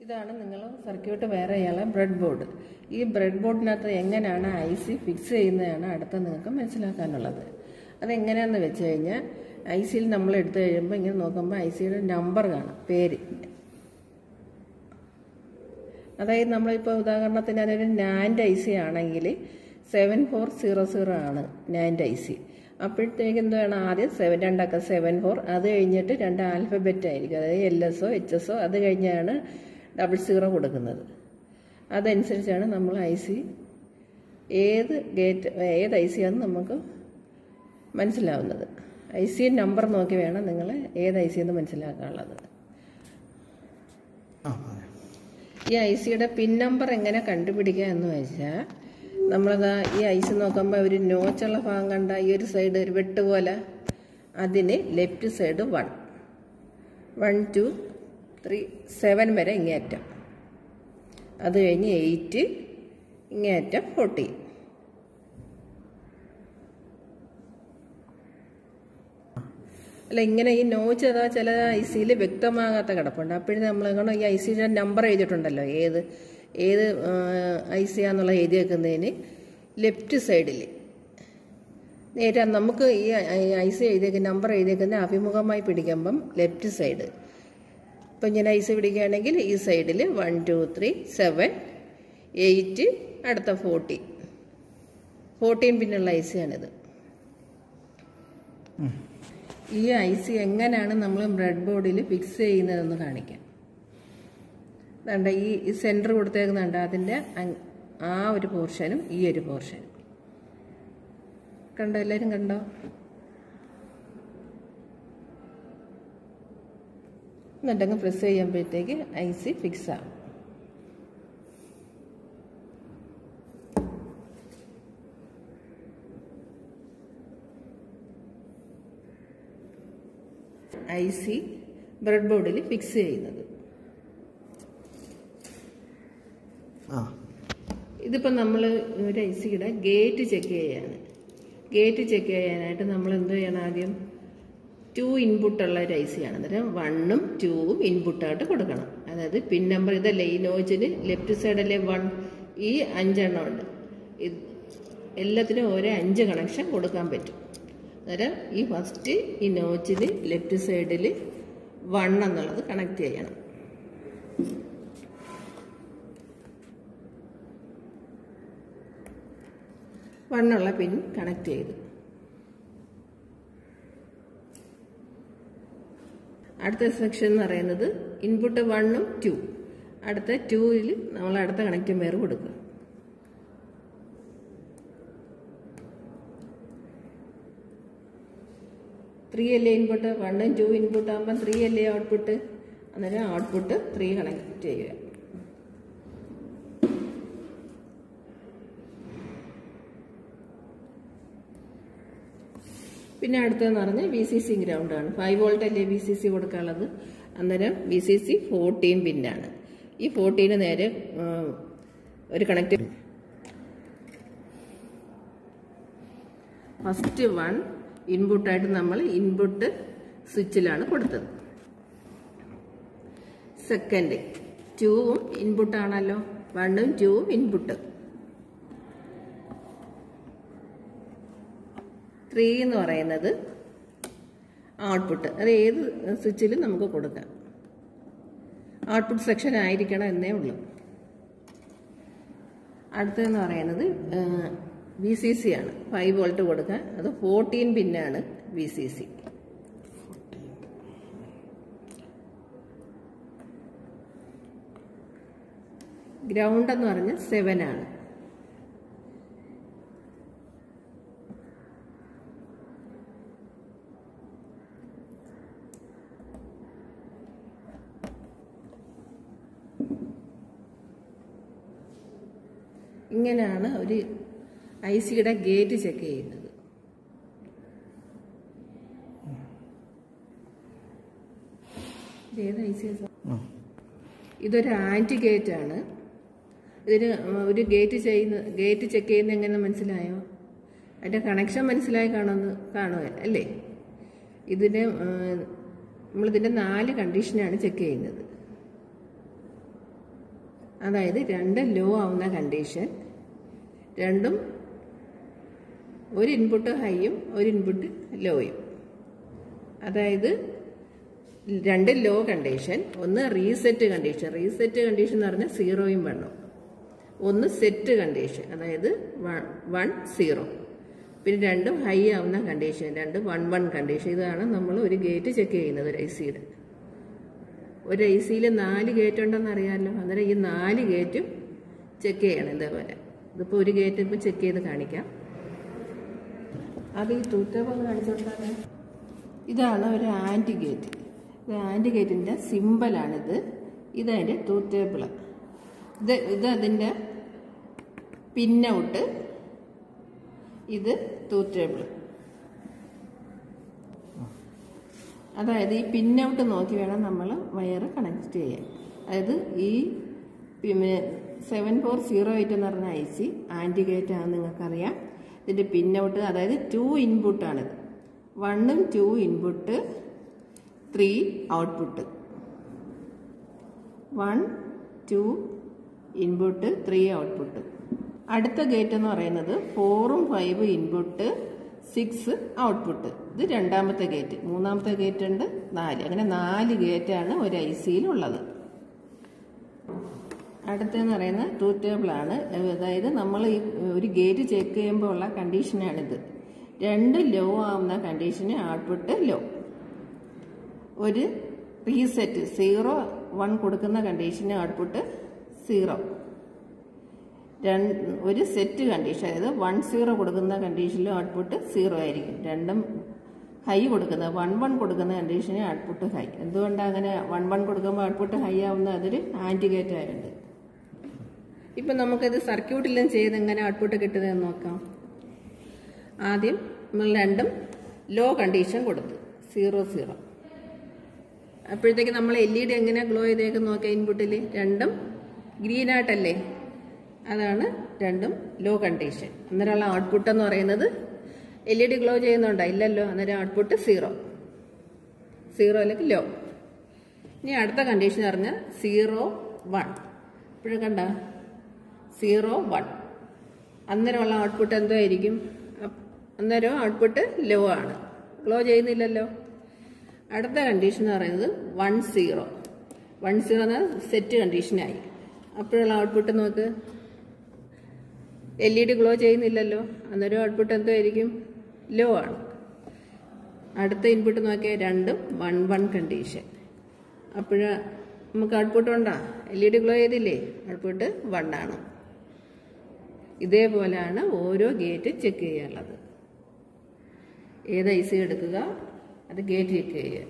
ഇതാണ് നിങ്ങൾ സർക്യൂട്ട് വേറെ ചെയ്യാനുള്ള ബ്രെഡ് ബോർഡ് ഈ ബ്രെഡ് ബോർഡിനകത്ത് എങ്ങനെയാണ് ഐ സി ഫിക്സ് ചെയ്യുന്നതാണ് അടുത്ത നിങ്ങൾക്ക് മനസ്സിലാക്കാനുള്ളത് അതെങ്ങനെയാണെന്ന് വെച്ച് കഴിഞ്ഞാൽ ഐ സിയിൽ നമ്മൾ എടുത്തു കഴിയുമ്പോൾ ഇങ്ങനെ നോക്കുമ്പോൾ ഐ സിയുടെ നമ്പർ കാണാം പേര് അതായത് നമ്മളിപ്പോൾ ഉദാഹരണത്തിന് അതൊരു നാൻഡ് ഐ സി ആണെങ്കിൽ സെവൻ ഫോർ സീറോ സീറോ ആണ് നാൻഡ് ഐ സി അപ്പോഴത്തേക്ക് എന്ത് വേണം ആദ്യം സെവൻ രണ്ടക്ക സെവൻ ഫോർ അത് കഴിഞ്ഞിട്ട് രണ്ട് ആൽഫബറ്റ് ആയിരിക്കും അതായത് എൽ എസോ എച്ച് എസോ അത് കഴിഞ്ഞാണ് ഡബിൾ സീറോ കൊടുക്കുന്നത് അതനുസരിച്ചാണ് നമ്മൾ ഐ സി ഏത് ഗേറ്റ് ഏത് ഐ സി ആണെന്ന് നമുക്ക് മനസ്സിലാവുന്നത് ഐ സി നമ്പർ നോക്കി വേണം നിങ്ങൾ ഏത് ഐ സി എന്ന് മനസ്സിലാക്കാനുള്ളത് ആ പറയാം ഈ ഐ സിയുടെ പിൻ നമ്പർ എങ്ങനെ കണ്ടുപിടിക്കുക എന്ന് വെച്ചാൽ നമ്മളതാ ഈ ഐ സി നോക്കുമ്പോൾ ഒരു നോച്ചുള്ള ഭാഗം കണ്ട ഈ ഒരു സൈഡ് ഒരു വെട്ട് പോലെ അതിന് left side one one two three seven വരെ ഇങ്ങേറ്റം അത് കഴിഞ്ഞ് എയ്റ്റ് ഇങ്ങേറ്റം ഫോർട്ടീൻ അല്ല ഇങ്ങനെ ഈ നോച്ച് അതാ ചില ഐ സിയിൽ വ്യക്തമാകാത്ത കിടപ്പുണ്ട് അപ്പോഴും നമ്മൾ ഈ ഐ സിയുടെ നമ്പർ എഴുതിയിട്ടുണ്ടല്ലോ ഏത് ഏത് ഐ സി ആന്നുള്ള എഴുതി വെക്കുന്നതിന് ലെഫ്റ്റ് സൈഡിൽ നേരെ നമുക്ക് ഈ ഐ സി എഴുതിയേക്കുന്ന നമ്പർ എഴുതിയേക്കുന്ന അഭിമുഖമായി പിടിക്കുമ്പം ലെഫ്റ്റ് സൈഡ് ഇപ്പം ഞാൻ ഐ സി പിടിക്കുകയാണെങ്കിൽ ഈ സൈഡിൽ one two three seven eight അടുത്ത ഫോർട്ടീൻ ഫോർട്ടീൻ പിന്നുള്ള ഐ സി ആണിത് ഈ ഐ സി എങ്ങനെയാണ് നമ്മൾ ബ്രെഡ് ബോർഡിൽ ഫിക്സ് ചെയ്യുന്നതെന്ന് കാണിക്കാം വേണ്ട ഈ ഈ സെൻറ്റർ കൊടുത്തേക്കുന്നുണ്ട് അതിൻ്റെ അങ്- ആ ഒരു പോർഷനും ഈ ഒരു പോർഷനും കണ്ടോ എല്ലാവരും കണ്ടോ എന്നിട്ടങ്ങ് പ്രസ് ചെയ്യുമ്പോഴത്തേക്ക് ഐ സി ഫിക്സ് ആവും ഐ സി ബ്രെഡ് ബോർഡിൽ ഫിക്സ് ചെയ്യുന്നത് ആ ഇതിപ്പോൾ നമ്മൾ ഒരു ഐ സിയുടെ ഗേറ്റ് ചെക്ക് ചെയ്യാണ് ഗേറ്റ് ചെക്ക് ചെയ്യാനായിട്ട് നമ്മൾ എന്ത് ചെയ്യണം ആദ്യം ടു ഇൻപുട്ടുള്ള ഒരു ഐ സി ആണ് അന്നേരം വണ്ണും ടൂവും ഇൻപുട്ടായിട്ട് കൊടുക്കണം അതായത് പിൻ നമ്പർ ഇതല്ലേ ഈ നോച്ചിന് ലെഫ്റ്റ് സൈഡിലെ വൺ ഈ അഞ്ചെണ്ണം ഉണ്ട് ഇത് എല്ലാത്തിനും ഓരോ അഞ്ച് കണക്ഷൻ കൊടുക്കാൻ പറ്റും അന്നേരം ഈ ഫസ്റ്റ് ഈ നോച്ചിന് ലെഫ്റ്റ് സൈഡിൽ വൺ എന്നുള്ളത് കണക്ട് ചെയ്യണം വണ്ണുള്ള പിൻ കണക്ട് ചെയ്തു അടുത്ത സെക്ഷൻ എന്ന് പറയുന്നത് ഇൻപുട്ട് വണ്ണും ടു അടുത്ത ടൂവിൽ നമ്മൾ അടുത്ത കണക്റ്റിംഗ് വയർ കൊടുക്കുക ത്രീ അല്ലേ ഇൻപുട്ട് വണ്ണും ടു ഇൻപുട്ട് ആകുമ്പോൾ ത്രീ അല്ലേ ഔട്ട്പുട്ട് അന്നേരം ഔട്ട്പുട്ട് ത്രീ കണക്ട് ചെയ്യുക പിന്നെ അടുത്തതെന്ന് പറഞ്ഞാൽ വി സി സി ഗ്രൗണ്ടാണ് ഫൈവ് വോൾട്ട് അല്ലേ വി സി സി കൊടുക്കാനുള്ളത് അന്നേരം വി സി സി ഫോർട്ടീൻ പിന്നാണ് ഈ ഫോർട്ടീന് നേരെ ആ, ഒരു കണക്ട് ഫസ്റ്റ് വൺ ഇൻപുട്ടായിട്ട് നമ്മൾ ഇൻപുട്ട് സ്വിച്ചിലാണ് കൊടുത്തത് സെക്കൻഡ് ടൂവും ഇൻപുട്ടാണല്ലോ വണ്ണും ടൂവും ഇൻപുട്ട് ത്രീ എന്ന് പറയുന്നത് ഔട്ട്പുട്ട് അത് ഏത് സ്വിച്ചിലും നമുക്ക് കൊടുക്കാം ഔട്ട്പുട്ട് സെക്ഷൻ ആയിരിക്കണം എന്നേ ഉള്ളൂ അടുത്തതെന്ന് പറയുന്നത് വി സി സി ആണ് ഫൈവ് വോൾട്ട് കൊടുക്കാൻ അത് ഫോർട്ടീൻ പിന്നാണ് വി സി സി ഗ്രൗണ്ട് എന്ന് പറഞ്ഞാൽ സെവൻ ആണ് ഇങ്ങനെയാണ് ഒരു ഐ സിയുടെ ഗേറ്റ് ചെക്ക് ചെയ്യുന്നത് ഇതേത് ഐ സി ആ ഇതൊരു ആൻറ്റി ഗേറ്റ് ആണ് ഇതിന് ഒരു ഗേറ്റ് ചെയ്യുന്ന ഗേറ്റ് ചെക്ക് ചെയ്യുന്ന എങ്ങനെ മനസ്സിലായോ അതിൻ്റെ കണക്ഷൻ മനസ്സിലായി കാണുമെന്ന് കാണുക അല്ലേ ഇതിന് നമ്മളിതിൻ്റെ നാല് കണ്ടീഷനാണ് ചെക്ക് ചെയ്യുന്നത് അതായത് രണ്ടും ലോ ആവുന്ന കണ്ടീഷൻ രണ്ടും ഒരു ഇൻപുട്ട് ഹൈയും ഒരു ഇൻപുട്ട് ലോയും അതായത് രണ്ട് ലോ കണ്ടീഷൻ ഒന്ന് റീസെറ്റ് കണ്ടീഷൻ റീസെറ്റ് കണ്ടീഷൻ എന്ന് പറഞ്ഞാൽ സീറോയും വണ്ണും ഒന്ന് സെറ്റ് കണ്ടീഷൻ അതായത് വൺ സീറോ പിന്നെ രണ്ടും ഹൈ ആവുന്ന കണ്ടീഷൻ രണ്ട് വൺ വൺ കണ്ടീഷൻ ഇതാണ് നമ്മൾ ഒരു ഗേറ്റ് ചെക്ക് ചെയ്യുന്നത് ഒരു ഐ സിയുടെ ഒരു ഐ സിയിൽ നാല് ഗേറ്റ് ഉണ്ടെന്ന് അറിയാമല്ലോ അന്നേരം ഈ നാല് ഗേറ്റും ചെക്ക് ചെയ്യണം ഇതേപോലെ ഇതിപ്പോൾ ഒരു ഗേറ്റ് ഇപ്പോൾ ചെക്ക് ചെയ്ത് കാണിക്കാം അത് ഈ ടൂറ്റേബിൾ ഒന്ന് കാണിച്ചു കൊടുത്താൽ ഇതാണ് ഒരു ആൻറ്റി ഗേറ്റ് ഇത് ആൻറ്റി ഗേറ്റിൻ്റെ സിമ്പലാണിത് ഇതതിൻ്റെ ട്രൂത്ത് ടേബിൾ ഇത് ഇത് അതിൻ്റെ പിന്നൗട്ട് ഇത് ട്രൂത്ത് ടേബിൾ അതായത് ഈ പിന്നൗട്ട് നോക്കി വേണം നമ്മൾ വയറ് കണക്ട് ചെയ്യാൻ അതായത് ഈ പിന്നെ സെവൻ ഫോർ സീറോ എയ്റ്റ് എന്ന് പറഞ്ഞ ഐ സി ആൻറ്റി ഗേറ്റ് ആണെന്ന് നിങ്ങൾക്കറിയാം ഇതിൻ്റെ പിന്നൗട്ട് അതായത് ടു ഇൻപുട്ടാണിത് വണ്ണും two input three output one two input three output അടുത്ത ഗേറ്റ് എന്ന് പറയുന്നത് ഫോറും ഫൈവ് ഇൻപുട്ട് സിക്സ് ഔട്ട്പുട്ട് ഇത് രണ്ടാമത്തെ ഗേറ്റ് മൂന്നാമത്തെ ഗേറ്റ് ഉണ്ട് നാല് അങ്ങനെ നാല് ഗേറ്റാണ് ഒരു ഐ സിയിൽ ഉള്ളത് അടുത്തെന്ന് പറയുന്നത് ട്രൂത്ത് ടേബിളാണ് അതായത് നമ്മൾ ഈ ഒരു ഗേറ്റ് ചെക്ക് ചെയ്യുമ്പോൾ ഉള്ള കണ്ടീഷനാണിത് രണ്ട് ലോ ആവുന്ന കണ്ടീഷന് ഔട്ട്പുട്ട് ലോ ഒരു റീസെറ്റ് സീറോ വൺ കൊടുക്കുന്ന കണ്ടീഷന് ഔട്ട്പുട്ട് സീറോ രണ്ട് ഒരു സെറ്റ് കണ്ടീഷൻ അതായത് വൺ സീറോ കൊടുക്കുന്ന കണ്ടീഷനിൽ ഔട്ട്പുട്ട് സീറോ ആയിരിക്കും രണ്ടും ഹൈ കൊടുക്കുന്നത് വൺ വൺ കൊടുക്കുന്ന കണ്ടീഷന് ഔട്ട്പുട്ട് ഹൈ എന്തുകൊണ്ടാണ് അങ്ങനെ വൺ വൺ കൊടുക്കുമ്പോൾ ഔട്ട്പുട്ട് ഹൈ ആവുന്ന അതൊരു ആൻറ്റിഗേറ്റ് ആയിട്ടുണ്ട് ഇപ്പം നമുക്കത് സർക്യൂട്ടിലും ചെയ്ത് എങ്ങനെ ഔട്ട്പുട്ട് കിട്ടുന്നതെന്ന് നോക്കാം ആദ്യം നമ്മൾ രണ്ടും ലോ കണ്ടീഷൻ കൊടുത്തു സീറോ സീറോ അപ്പോഴത്തേക്ക് നമ്മൾ എൽ ഇ ഡി എങ്ങനെ ഗ്ലോ ചെയ്തേക്ക് നോക്കാം ഇൻപുട്ടിൽ രണ്ടും ഗ്രീൻ ആയിട്ടല്ലേ അതാണ് രണ്ടും ലോ കണ്ടീഷൻ അന്നേരമുള്ള ഔട്ട്പുട്ട് എന്ന് പറയുന്നത് എൽ ഇ ഡി ഗ്ലോ ചെയ്യുന്നുണ്ടോ ഇല്ലല്ലോ അന്നേരം ഔട്ട്പുട്ട് സീറോ സീറോ അല്ലെങ്കിൽ ലോ ഇനി അടുത്ത കണ്ടീഷൻ പറഞ്ഞാൽ സീറോ വൺ ഇപ്പോഴും കണ്ട സീറോ വൺ അന്നേരമുള്ള ഔട്ട്പുട്ട് എന്തോ ആയിരിക്കും അപ്പ് അന്നേരം ഔട്ട്പുട്ട് ലോ ആണ് ഗ്ലോ ചെയ്യുന്നില്ലല്ലോ അടുത്ത കണ്ടീഷൻ എന്ന് പറയുന്നത് വൺ സീറോ വൺ സീറോ എന്ന സെറ്റ് കണ്ടീഷനായി അപ്പോഴുള്ള ഔട്ട്പുട്ട് നോക്ക് എൽ ഇ ഡി ഗ്ലോ ചെയ്യുന്നില്ലല്ലോ അന്നേരം ഔട്ട്പുട്ട് എന്തോ ആയിരിക്കും ലോ ആണ് അടുത്ത ഇൻപുട്ട് നോക്കിയാൽ രണ്ടും വൺ വൺ കണ്ടീഷൻ അപ്പോഴ നമുക്ക് ഔട്ട്പുട്ട് ഉണ്ടാ എൽ ഇ ഡി ഗ്ലോ ചെയ്തില്ലേ ഔട്ട്പുട്ട് വൺ ആണ് ഇതേപോലെയാണ് ഓരോ ഗേറ്റ് ചെക്ക് ചെയ്യാനുള്ളത് ഏത് ഐ സി എടുക്കുക അത് ഗേറ്റ് ചെക്ക് ചെയ്യുക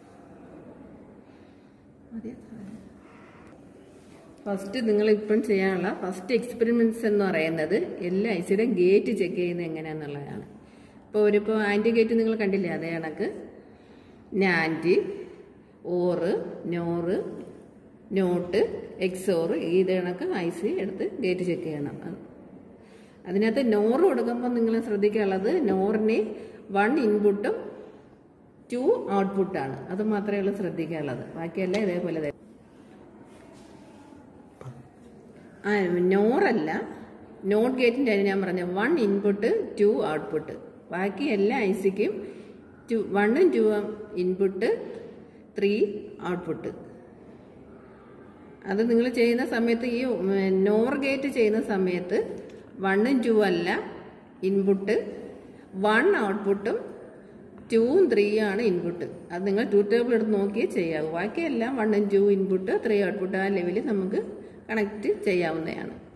ഫസ്റ്റ് നിങ്ങൾ ഇപ്പം ചെയ്യാനുള്ള ഫസ്റ്റ് എക്സ്പെരിമെൻറ്റ്സ് എന്ന് പറയുന്നത് എല്ലാ ഐ സിയുടെ ഗേറ്റ് ചെക്ക് ചെയ്യുന്നത് എങ്ങനെയാണെന്നുള്ളതാണ് ഇപ്പോൾ ഒരിപ്പോൾ ആൻറ്റി ഗേറ്റ് നിങ്ങൾ കണ്ടില്ലേ അതേ കണക്ക് നാൻറ്റി ഓറ് നോറ് നോട്ട് എക്സോറ് ഇത് കണക്ക് ഐ സി എടുത്ത് ഗേറ്റ് ചെക്ക് ചെയ്യണം അത് അതിനകത്ത് നോറ് കൊടുക്കുമ്പോൾ നിങ്ങൾ ശ്രദ്ധിക്കാനുള്ളത് നോറിന് വൺ ഇൻപുട്ടും ടു ഔട്ട്പുട്ടാണ് അത് മാത്രമേ ഉള്ളൂ ശ്രദ്ധിക്കാനുള്ളത് ബാക്കിയെല്ലാം ഇതേപോലെ തന്നെ ആ നോറല്ല നോട്ട് ഗേറ്റിൻ്റെ കാര്യം ഞാൻ പറഞ്ഞ വൺ ഇൻപുട്ട് ടു ഔട്ട്പുട്ട് ബാക്കി എല്ലാ ഐ സിക്കും ടു വണ്ണും ടു ഇൻപുട്ട് ത്രീ ഔട്ട്പുട്ട് അത് നിങ്ങൾ ചെയ്യുന്ന സമയത്ത് ഈ നോർ ഗേറ്റ് ചെയ്യുന്ന സമയത്ത് വണ്ണും ടു അല്ല ഇൻപുട്ട് വൺ ഔട്ട്പുട്ടും ടൂവും ത്രീയും ആണ് ഇൻപുട്ട് അത് നിങ്ങൾ ടു ടേബിൾ എടുത്ത് നോക്കിയേ ചെയ്യാവൂ ബാക്കിയെല്ലാം വണ്ണും ടു ഇൻപുട്ട് ത്രീ ഔട്ട്പുട്ട് ആ ലെവലിൽ നമുക്ക് കണക്ട് ചെയ്യാവുന്നതാണ്